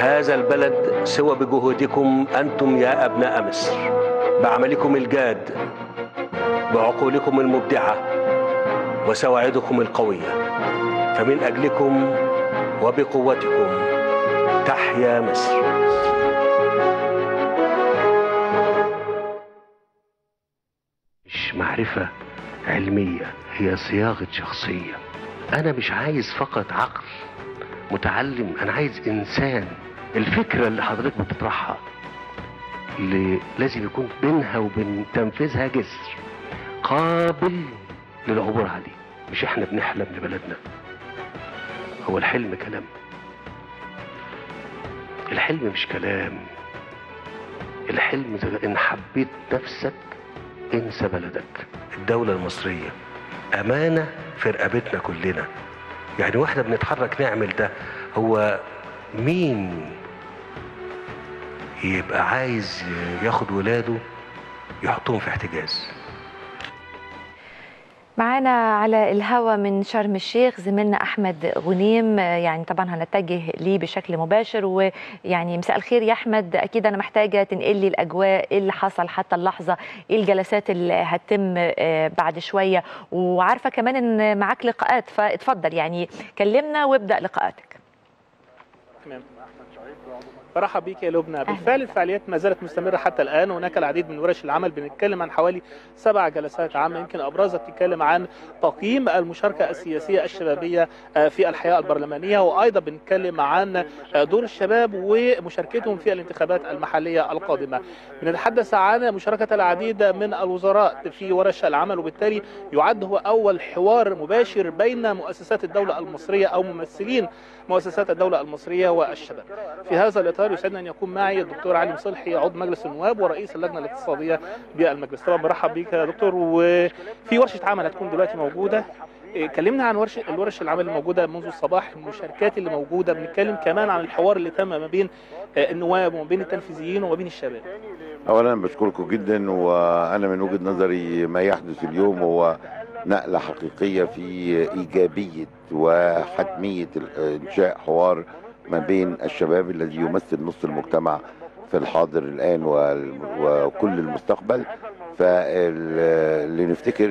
هذا البلد سوى بجهودكم أنتم يا أبناء مصر بعملكم الجاد بعقولكم المبدعة وسواعدكم القوية فمن أجلكم وبقوتكم تحيا مصر مش معرفة علمية هي صياغة شخصية أنا مش عايز فقط عقل متعلم أنا عايز إنسان الفكرة اللي حضرتك بتطرحها اللي لازم يكون بينها وبين تنفيذها جسر قابل للعبور عليه مش احنا بنحلم لبلدنا هو الحلم كلام الحلم مش كلام الحلم زي ان حبيت نفسك انسى بلدك الدولة المصرية أمانة في رقبتنا كلنا يعني واحنا بنتحرك نعمل ده هو مين يبقى عايز ياخد ولاده يحطهم في احتجاز معانا على الهوا من شرم الشيخ زميلنا احمد غنيم يعني طبعا هنتجه ليه بشكل مباشر ويعني مساء الخير يا احمد اكيد انا محتاجه تنقل لي الاجواء ايه اللي حصل حتى اللحظه ايه الجلسات اللي هتتم بعد شويه وعارفه كمان ان معاك لقاءات فاتفضل يعني كلمنا وابدا لقاءاتك تمام برحب بيك يا لبنى بالفعل الفعاليات ما زالت مستمرة حتى الآن هناك العديد من ورش العمل بنتكلم عن حوالي سبع جلسات عامة يمكن أبرزها بتتكلم عن تقييم المشاركة السياسية الشبابية في الحياة البرلمانية وأيضا بنتكلم عن دور الشباب ومشاركتهم في الانتخابات المحلية القادمة بنتحدث عن مشاركة العديد من الوزراء في ورش العمل وبالتالي يعد هو أول حوار مباشر بين مؤسسات الدولة المصرية أو ممثلين مؤسسات الدولة المصرية والشباب في هذا الإطار يسعدنا أن يكون معي الدكتور علي مصلحي عضو مجلس النواب ورئيس اللجنة الاقتصادية بالمجلس طبعا برحب بيك يا دكتور وفي ورشة عمل هتكون دلوقتي موجودة كلمنا عن ورش الورش العمل الموجوده منذ الصباح المشاركات اللي موجوده بنتكلم كمان عن الحوار اللي تم ما بين النواب وما بين التنفيذيين وما بين الشباب اولا بشكركم جدا وانا من وجهه نظري ما يحدث اليوم هو نقله حقيقيه في ايجابيه وحتميه انشاء حوار ما بين الشباب الذي يمثل نصف المجتمع في الحاضر الان وكل المستقبل فاللي نفتكر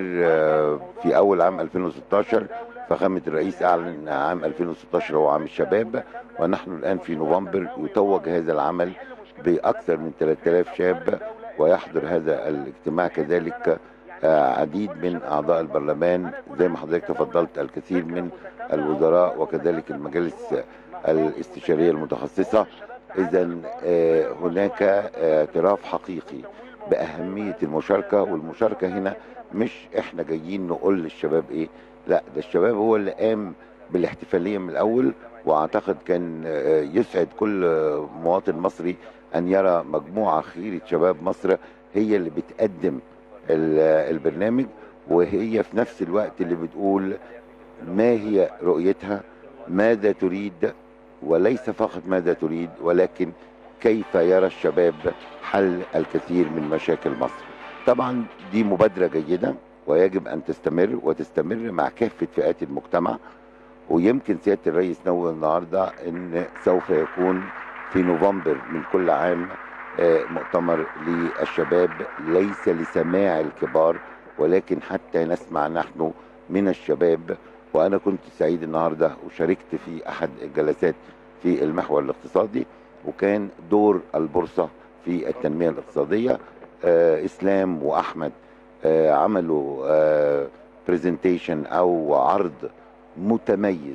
في اول عام 2016 فخامة الرئيس أعلن عام 2016 هو عام الشباب ونحن الآن في نوفمبر يتوج هذا العمل بأكثر من 3000 شاب ويحضر هذا الاجتماع كذلك عديد من أعضاء البرلمان زي ما حضرتك تفضلت الكثير من الوزراء وكذلك المجالس الاستشارية المتخصصة إذا هناك اعتراف حقيقي بأهمية المشاركة والمشاركة هنا مش احنا جايين نقول للشباب ايه لا ده الشباب هو اللي قام بالاحتفالية من الأول وأعتقد كان يسعد كل مواطن مصري أن يرى مجموعة خيرة شباب مصر هي اللي بتقدم البرنامج وهي في نفس الوقت اللي بتقول ما هي رؤيتها ماذا تريد وليس فقط ماذا تريد ولكن كيف يرى الشباب حل الكثير من مشاكل مصر طبعا دي مبادرة جيدة ويجب أن تستمر وتستمر مع كافة فئات المجتمع ويمكن سيادة الرئيس نوه النهاردة أن سوف يكون في نوفمبر من كل عام مؤتمر للشباب ليس لسماع الكبار ولكن حتى نسمع نحن من الشباب وأنا كنت سعيد النهاردة وشاركت في أحد الجلسات في المحور الاقتصادي وكان دور البورصة في التنمية الاقتصادية آه إسلام وأحمد آه عملوا آه برزنتيشن أو عرض متميز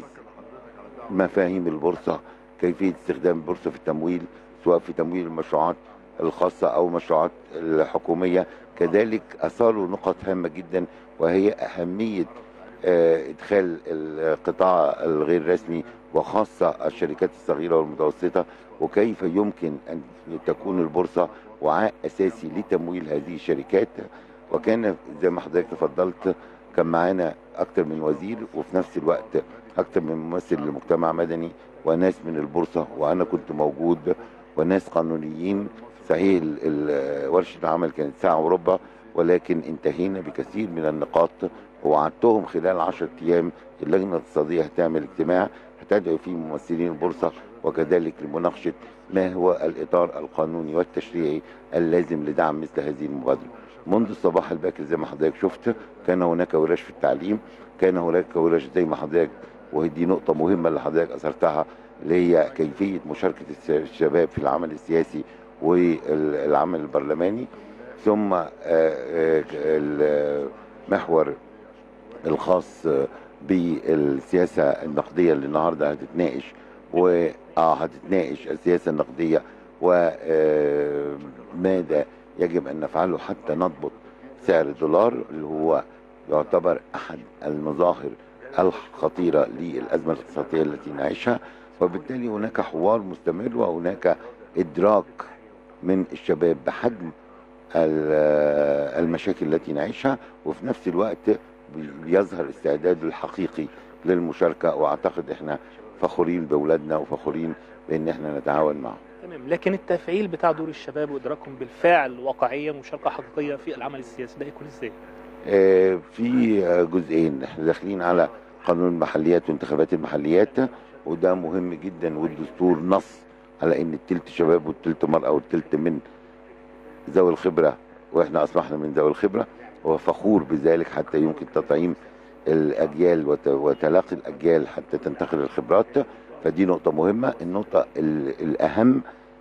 مفاهيم البورصة كيفية استخدام البورصة في التمويل سواء في تمويل المشروعات الخاصة أو المشروعات الحكومية كذلك أثاروا نقط هامة جدا وهي أهمية ادخال القطاع الغير رسمي وخاصة الشركات الصغيرة والمتوسطة وكيف يمكن أن تكون البورصة وعاء أساسي لتمويل هذه الشركات وكان زي ما حضرتك تفضلت كان معانا أكثر من وزير وفي نفس الوقت أكثر من ممثل للمجتمع مدني وناس من البورصة وأنا كنت موجود وناس قانونيين صحيح ورشة العمل كانت ساعة وربع ولكن انتهينا بكثير من النقاط ووعدتهم خلال 10 ايام اللجنه الاقتصاديه هتعمل اجتماع هتدعو فيه ممثلين البورصة وكذلك لمناقشة ما هو الإطار القانوني والتشريعي اللازم لدعم مثل هذه المبادرة منذ الصباح الباكر زي ما حضرتك شفت كان هناك ورش في التعليم كان هناك ورش زي ما حضرتك ودي نقطة مهمة اللي حضرتك أثرتها اللي هي كيفية مشاركة الس- الشباب في العمل السياسي والعمل البرلماني ثم آه، آه، المحور الخاص بالسياسة النقدية اللي النهاردة هتتناقش و اه هتتناقش السياسة النقدية وماذا يجب أن نفعله حتى نضبط سعر الدولار اللي هو يعتبر أحد المظاهر الخطيرة للأزمة الاقتصادية التي نعيشها وبالتالي هناك حوار مستمر وهناك إدراك من الشباب بحجم ال- المشاكل التي نعيشها وفي نفس الوقت بيظهر استعداده الحقيقي للمشاركة وأعتقد إحنا فخورين بأولادنا وفخورين بأن إحنا نتعاون معهم تمام لكن التفعيل بتاع دور الشباب وادراكهم بالفعل واقعيه مشاركه حقيقيه في العمل السياسي ده يكون ازاي؟ آه، في آه، جزئين احنا داخلين على قانون المحليات وانتخابات المحليات وده مهم جدا والدستور نص على ان التلت شباب والتلت مرأة والتلت من ذوي الخبرة واحنا اصبحنا من ذوي الخبرة وفخور بذلك حتى يمكن تطعيم الاجيال وت- وتلاقي الاجيال حتى تنتقل الخبرات فدي نقطة مهمة النقطة ال- الاهم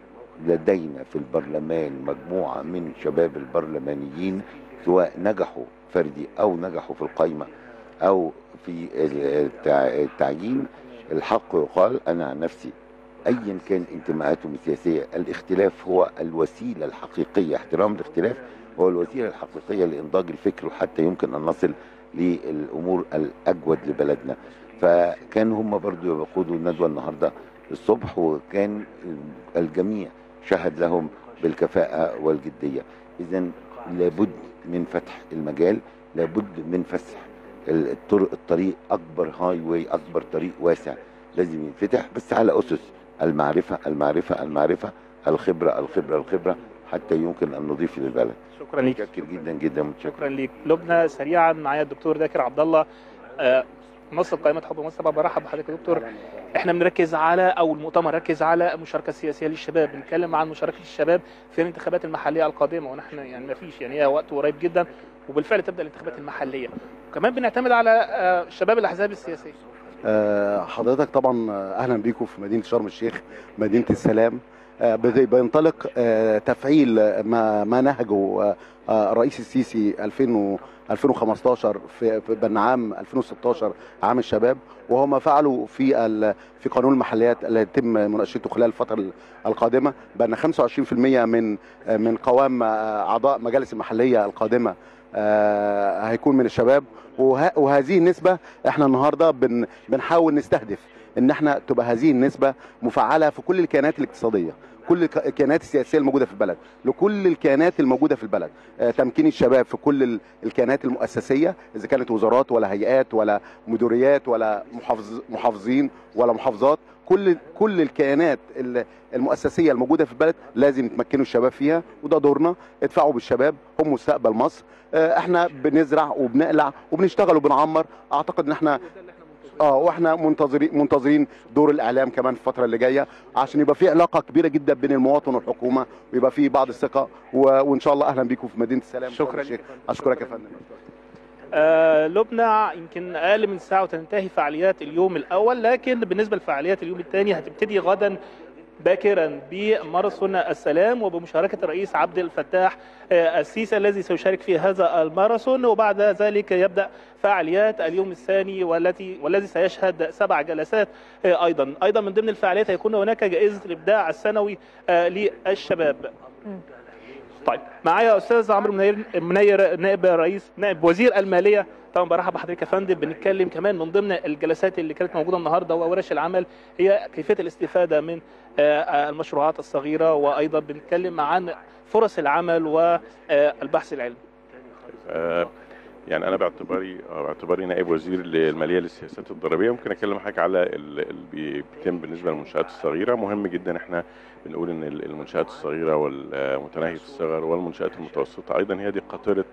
لدينا في البرلمان مجموعة من شباب البرلمانيين سواء نجحوا فردي او نجحوا في القايمه او في التع- التعيين الحق يقال انا عن نفسي ايا كان انتماءاتهم السياسيه الاختلاف هو الوسيله الحقيقيه احترام الاختلاف هو الوسيله الحقيقيه لانضاج الفكر وحتى يمكن ان نصل للامور الاجود لبلدنا فكان هم برضو يقودوا الندوه النهارده الصبح وكان الجميع شهد لهم بالكفاءه والجديه اذا لابد من فتح المجال لابد من فسح الطرق الطريق اكبر هاي واي اكبر طريق واسع لازم ينفتح بس على اسس المعرفه المعرفه المعرفه الخبره الخبره الخبره حتى يمكن ان نضيف للبلد شكرا ليك متشكر جدا جدا متشكر شكرا ليك لبنى سريعا معايا الدكتور ذاكر عبد الله آه، منصه قائمه حب مصر برحب بحضرتك يا دكتور احنا بنركز على او المؤتمر ركز على المشاركه السياسيه للشباب بنتكلم عن مشاركه الشباب في الانتخابات المحليه القادمه ونحن يعني ما فيش يعني هي وقت قريب جدا وبالفعل تبدا الانتخابات المحليه وكمان بنعتمد على آه، شباب الاحزاب السياسيه آه، حضرتك طبعا آه، اهلا بيكم في مدينه شرم الشيخ مدينه السلام آه، بت- بينطلق آه، تفعيل آه، ما ما نهجه آه، آه، الرئيس السيسي 2000 و 2015 في في بن عام 2016 عام الشباب وهو ما فعله في ال- في قانون المحليات اللي يتم مناقشته خلال الفتره القادمه بان 25% من آه، من قوام آه، اعضاء مجالس المحليه القادمه آه، هيكون من الشباب وه- وهذه النسبه احنا النهارده بن بنحاول نستهدف ان احنا تبقى هذه النسبه مفعله في كل الكيانات الاقتصاديه كل الك- الكيانات السياسيه الموجوده في البلد لكل الكيانات الموجوده في البلد آه، تمكين الشباب في كل ال- الكيانات المؤسسيه اذا كانت وزارات ولا هيئات ولا مديريات ولا محافظ محافظين ولا محافظات كل كل الكيانات ال- المؤسسيه الموجوده في البلد لازم تمكنوا الشباب فيها وده دورنا ادفعوا بالشباب هم مستقبل مصر آه، احنا بنزرع وبنقلع وبنشتغل وبنعمر اعتقد ان احنا اه واحنا منتظرين منتظرين دور الاعلام كمان في الفتره اللي جايه عشان يبقى في علاقه كبيره جدا بين المواطن والحكومه ويبقى في بعض الثقه و... وان شاء الله اهلا بيكم في مدينه السلام شكراً شرم الشيخ. لك يا فندم. اشكرك يا شكراً فندم آه، لبنى يمكن اقل من ساعه وتنتهي فعاليات اليوم الاول لكن بالنسبه لفعاليات اليوم الثاني هتبتدي غدا باكرا بماراثون السلام وبمشاركه الرئيس عبد الفتاح آه، السيسي الذي سيشارك في هذا الماراثون وبعد ذلك يبدا فعاليات اليوم الثاني والتي والذي سيشهد سبع جلسات آه، ايضا ايضا من ضمن الفعاليات هيكون هناك جائزه الابداع السنوي آه، للشباب طيب معايا استاذ عمرو منير منير نائب رئيس نائب وزير الماليه طبعا برحب بحضرتك يا فندم بنتكلم كمان من ضمن الجلسات اللي كانت موجوده النهارده وورش العمل هي كيفيه الاستفاده من آه، آه، المشروعات الصغيره وايضا بنتكلم عن فرص العمل والبحث العلمي آه، يعني انا باعتباري آه، باعتباري نائب وزير الماليه للسياسات الضريبيه ممكن اكلم حضرتك على ال- اللي بيتم بالنسبه للمنشات الصغيره مهم جدا احنا بنقول ان ال- المنشات الصغيره والمتناهيه الصغر والمنشات المتوسطه ايضا هي دي قاطره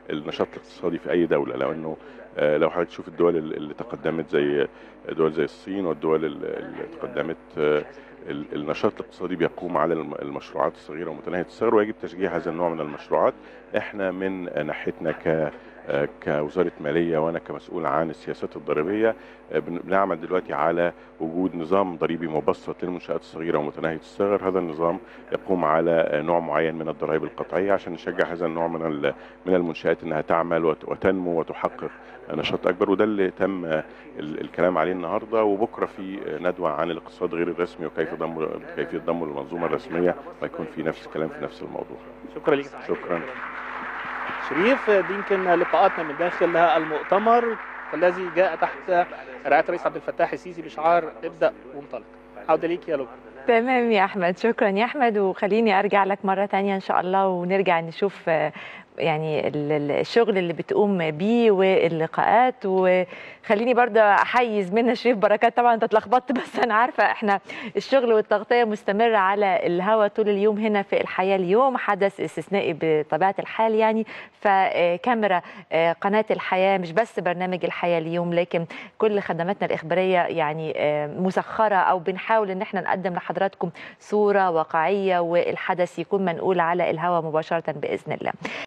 النشاط الاقتصادي في اي دوله لانه آه، لو حضرتك تشوف الدول اللي اللي تقدمت زي دول زي الصين والدول اللي اللي تقدمت آه، ال- النشاط الاقتصادي بيقوم على الم- المشروعات الصغيره ومتناهيه الصغر ويجب تشجيع هذا النوع من المشروعات احنا من ناحيتنا ك آه، كوزاره ماليه وانا كمسؤول عن السياسات الضريبيه آه، بن- بنعمل دلوقتي على وجود نظام ضريبي مبسط للمنشات الصغيره ومتناهيه الصغر هذا النظام يقوم على آه، نوع معين من الضرائب القطعيه عشان نشجع هذا النوع من ال- من المنشات انها تعمل وت- وتنمو وتحقق نشاط اكبر وده اللي تم آه، ال- الكلام عليه النهارده وبكره في آه، ندوه عن الاقتصاد غير الرسمي وكيف ضم كيفيه ضمه للمنظومه الرسميه ويكون في نفس الكلام في نفس الموضوع شكرا لك شكرا شريف دي يمكن لقاءاتنا من داخل المؤتمر الذي جاء تحت رعايه الرئيس عبد الفتاح السيسي بشعار ابدا وانطلق عوده ليك يا لبنى تمام يا احمد شكرا يا احمد وخليني ارجع لك مره تانية ان شاء الله ونرجع نشوف آه، يعني ال- ال- الشغل اللي بتقوم بيه واللقاءات وخليني برضه احيز منى شريف بركات طبعا انت اتلخبطت بس انا عارفه احنا الشغل والتغطيه مستمره على الهوا طول اليوم هنا في الحياه اليوم حدث استثنائي بطبيعه الحال يعني فكاميرا آه، قناه الحياه مش بس برنامج الحياه اليوم لكن كل خدماتنا الاخباريه يعني آه، مسخره او بنحاول ان احنا نقدم لحضراتكم صوره واقعيه والحدث يكون منقول على الهوا مباشره باذن الله